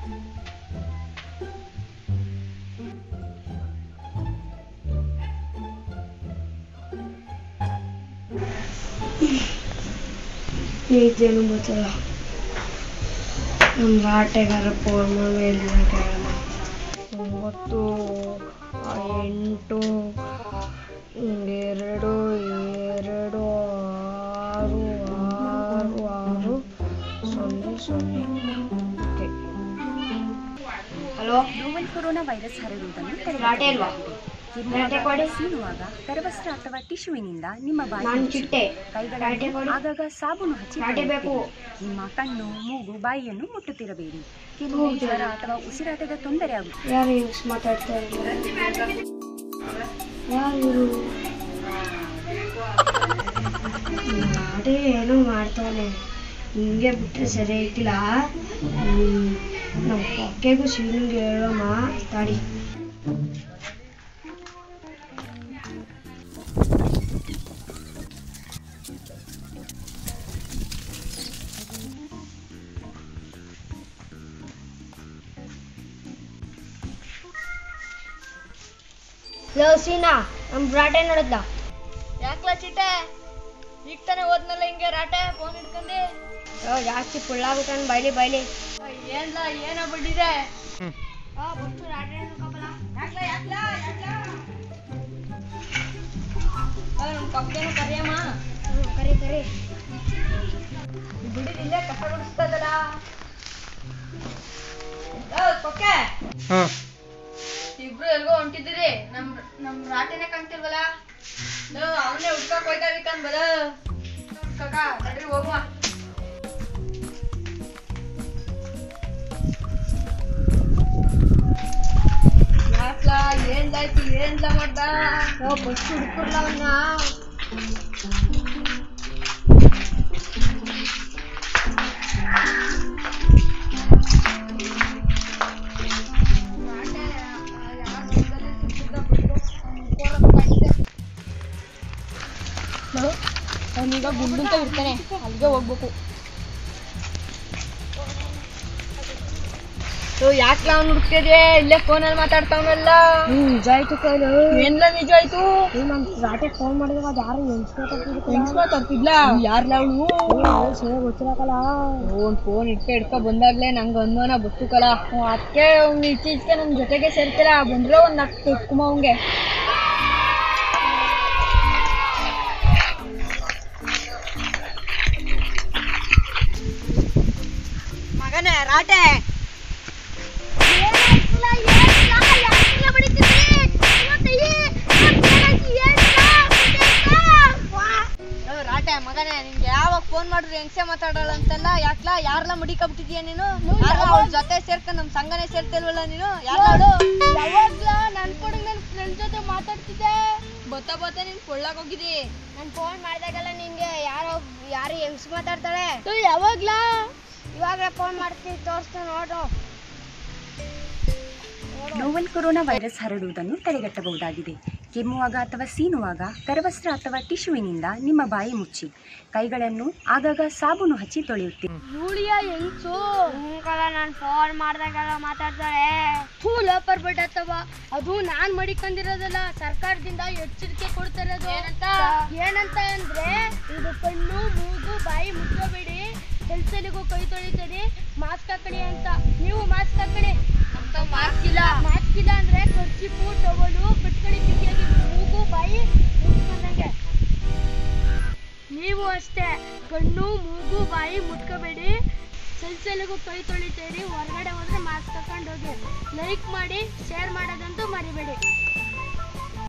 ಈಗೇನು ಗೊತ್ತಿಲ್ಲ ನಮ್ಮ ಆಟಗಾರ ಫೋನ್ ಮೇಲೆ ಕೇಳೋಣ ಒಂಬತ್ತು ಆ, ಎಂಟು ಎರಡು ಎರಡು ಆರು ಆರು ಆರು ಸೊನ್ನೆ ಸೊನ್ನೆ okay hello novel coronavirus ಹರಡುವುದನ್ನು ರಾಟೆ ಅಲ್ವಾ? ರಾಟೆ ಕೊಡಿ. ಸೀನುವಾಗ ಕರವಸ್ತ್ರ ಅಥವಾ ಟಿಶ್ಯೂವಿನಿಂದ ನಿಮ್ಮ ಬಾಯಿ ನಾನು ಮುಚ್ಚಿ. ಚಿಟ್ಟೆ ರಾಟೆ ಕೈಗಳನ್ನು ಕೊಡಿ. ಆಗಾಗ ಸಾಬೂನು ಹಚ್ಚಿ ರಾಟೆ ತೊಳೆಯಿರಿ. ಬೇಕು. ನಿಮ್ಮ ಕಣ್ಣು ಮೂಗು ಬಾಯಿಯನ್ನು ಮುಟ್ಟುತ್ತಿರಬೇಡಿ ಕೆಮ್ಮು ಹೌದು. ಜ್ವರ ಅಥವಾ ಉಸಿರಾಟದ ತೊಂದರೆ ಆಗುತ್ತದೆ ಯಾರು ಹಿಂಗ್ಸ್ ಮಾತಾಡ್ತಾ ಇದ್ದಾರೆ ಯಾರು ಇವರು ಅದೇ ಏನೋ ಮಾಡ್ತಾನೆ ಹಿಂಗೆ ಬಿಟ್ಟರೆ ಸರಿ ಐತಿಲ್ಲ ಹ್ಮ್, ನಮ್ಮ ಪಕ್ಕೆಗೂ ಶಿವನಿಗೆ ಹೇಳೋಣ ತಾಡಿ ಲೋ ಸೀನಾ ನಮ್ಮ ಬ್ರಾಟೆ ನೋಡಿದ್ದ ಯಾಕ್ಲ ಚಿಟ್ಟೆ ಈಗ ತಾನೇ ಹೋದ್ನಲ್ಲ ಹಿಂಗೆ ರಾಟೆ ಫೋನ್ ಹಿಡ್ಕೊಂಡು ಲೋ ಜಾಸ್ತಿ ಫುಲ್ಲಾಗ್ಬಿಟ್ಟಾನ ಬೈಲಿ ಬೈಲಿ ಏನ್ಲ ಏನೋ ಬಿಟ್ಟಿದೆ ನಮ್ಮ ಪಕ್ಕೇನು ಕರಿಯಮ್ಮ ಕರಿ ಕರಿ ಬಿಡಿದ ಇಲ್ಲೇ ಕಸ ಗುಡಿಸ್ತದಲ್ಲ ಪಕ್ಕೆ ಇಬ್ರು ಎಲ್ಗೋ ಹೊಂಟಿದ್ದೀರಿ ನಮ್ ನಮ್ ರಾಟೆನೆ ಕಾಣ್ತಿಲ್ವಲ್ಲ ಅವನ್ನೇ ಹುಡ್ಕಕ್ ಹೋಯ್ತಾವಿಕನ್ ಬದ ಹುಡ್ಕಕ ನಡ್ರಿ ಹೋಗುವ ಯಾಕ್ಲ ಏನ್ಲಾಯ್ತು ಏನ್ಲ ಮಾಡ್ದ ಓ ಬಸ್ ಹುಡ್ಕೊಡ್ಲ ಅವನ್ನ ರಾಟೆ ಯಾರು ಸಿಕ್ಕಿದ್ದ ಬಿಟ್ಟು ಅವನೀಗ ಗುಂಡು ಅಂತ ಇರ್ತಾನೆ ಅಲ್ಲಿಗೆ ಹೋಗ್ಬೇಕು ಯಾಕ್ಲ ಅವ್ನು ಹುಡ್ಕಿದೆ ಇಲ್ಲೇ ಫೋನಲ್ಲಿ ಮಾತಾಡ್ತಾವನಲ್ಲ ಹ್ಞೂ ನಿಜ ಆಯ್ತು ಕೈಲು ಏನ್ಲ ನಿಜ ಆಯ್ತು ನಮ್ಮ ರಾಟೆ ಫೋನ್ ಮಾಡಿದಾಗ ಅದು ಯಾರು ಎನ್ಸ್ಕೊತಿದ್ರು ಹೆಂಗ್ಸ್ ಮಾತಾಡ್ತಿದ್ಲ ಯಾರ್ಲ ಅವಳು ಸರಿ ಗೊತ್ತಿರಕಲ್ಲ ಒಂದ್ ಫೋನ್ ಇಟ್ಕ ಇಟ್ಕ ಬಂದಾಗ್ಲೇ ನಂಗೆ ಅನುಮಾನ ಬರ್ತುಕಲ್ಲ ಅದಕ್ಕೆ ಅವ್ನು ಇತ್ತೀಚೆಗೆ ನಮ್ ಜೊತೆಗೆ ಸೇರ್ತಿಲ್ಲ ಬಂದ್ರೆ ಒಂದ್ ನಕ್ಕು ಇಟ್ಕುಮ ಅವಂಗೆ ಮಗನೇ ರಾಟೆ ರಾಟೆ ಮಗನೇ ನಿಂಗೆ ಯಾವಾಗ ಫೋನ್ ಮಾಡಿದ್ರು ಹೆಂಗ್ಸೆ ಮಾತಾಡಲ್ಲ ಅಂತಲ್ಲ ಯಾಕ್ಲ ಯಾರ್ಲ ಮಡಿಕಬಿಟ್ಟಿದ್ಯಾ ನೀನು ಯಾರ್ಲ ಅವ್ಳ ಜೊತೆ ಸೇರ್ಕ ನಮ್ ಸಂಘನೇ ಸೇರ್ತಿಲ್ವಲ್ಲ ನೀನು ಯಾರ್ಲಾಡು ಯಾವಾಗ್ಲ ನನ್ ಕೂಡ ನನ್ ಫ್ರೆಂಡ್ ಜೊತೆ ಮಾತಾಡ್ತಿದ್ದೆ ಬತ್ತ ಬತ್ತ ನೀನ್ ಕೊಳ್ಳಾಕ್ ಹೋಗಿದಿ ನಾನ್ ಫೋನ್ ಮಾಡಿದಾಗೆಲ್ಲ ನಿಂಗೆ ಯಾರೋ ಯಾರು ಹೆಂಗ್ಸ್ ಮಾತಾಡ್ತಾಳೆ ಯಾವಾಗ್ಲ ಇವಾಗ ಫೋನ್ ಮಾಡ್ತೀನಿ ತೋರಿಸ್ತು ನೋಡು ನೋವೆಲ್ ಕೊರೋನಾ ವೈರಸ್ ಹರಡುವುದನ್ನು ತಡೆಗಟ್ಟಬಹುದಾಗಿದೆ ಕೆಮ್ಮುವಾಗ ಅಥವಾ ಸೀನುವಾಗ ಕರವಸ್ತ್ರ ಅಥವಾ ಟಿಶ್ಯೂವಿನಿಂದ ನಿಮ್ಮ ಬಾಯಿ ಮುಚ್ಚಿ ಕೈಗಳನ್ನು ಆಗಾಗ ಸಾಬೂನು ಹಚ್ಚಿ ತೊಳೆಯುತ್ತೀರಿ ಯೂಳಿಯ ಹೆಂಗ್ಸು ಕಲ ನಾನ್ ಫೋನ್ ಮಾಡ್ದಾಗೆಲ್ಲ ಮಾತಾಡ್ತಾಳೆ ಥೂ ಲೋಪರ್ ಬಿಡತ್ತವ ಅದು ನಾನ್ ಮಡಿಕೊಂಡಿರೋದಲ್ಲ ಸರ್ಕಾರದಿಂದ ಎಚ್ಚರಿಕೆ ಕೊಡ್ತಿರೋದು ಏನಂತ ಏನಂತ ಅಂದ್ರೆ ಇದು ಕಣ್ಣು ಮೂಗು ಬಾಯಿ ಮುಚ್ಚಬೇಡಿ ಕೆಲ್ಸಲಿಗೂ ಕೈ ತೊಳಿತೀರಿ ಮಾಸ್ಕ್ ಹಾಕಡಿ ಅಂತ ನೀವು ಮಾಸ್ಕ್ ಹಾಕಡಿ ಅಂತ ಮಾರ್ಕ್ ಇಲ್ಲ ಮಾಸ್ಕ್ ಇಲ್ಲ ಅಂದ್ರೆ ಖರ್ಚಿಪು ಟವಲು ಕಟ್ಕಡಿ ಬಿಗಿಯಾಗಿ ಮೂಗು ಬಾಯಿ ಮುಚ್ಕೊಂಡಂಗೆ ನೀವು ಅಷ್ಟೇ ಕಣ್ಣು ಮೂಗು ಬಾಯಿ ಮುಟ್ಕೋಬೇಡಿ ಸೆಲ್ಸೆಲ್ಗೂ ಕೈ ತೊಳಿತೀರಿ ಹೊರಗಡೆ ಹೋದ್ರೆ ಮಾಸ್ಕ್ ಹಾಕೊಂಡು ಹೋಗಿ ಲೈಕ್ ಮಾಡಿ ಶೇರ್ ಮಾಡೋದಂತೂ ಮರಿಬೇಡಿ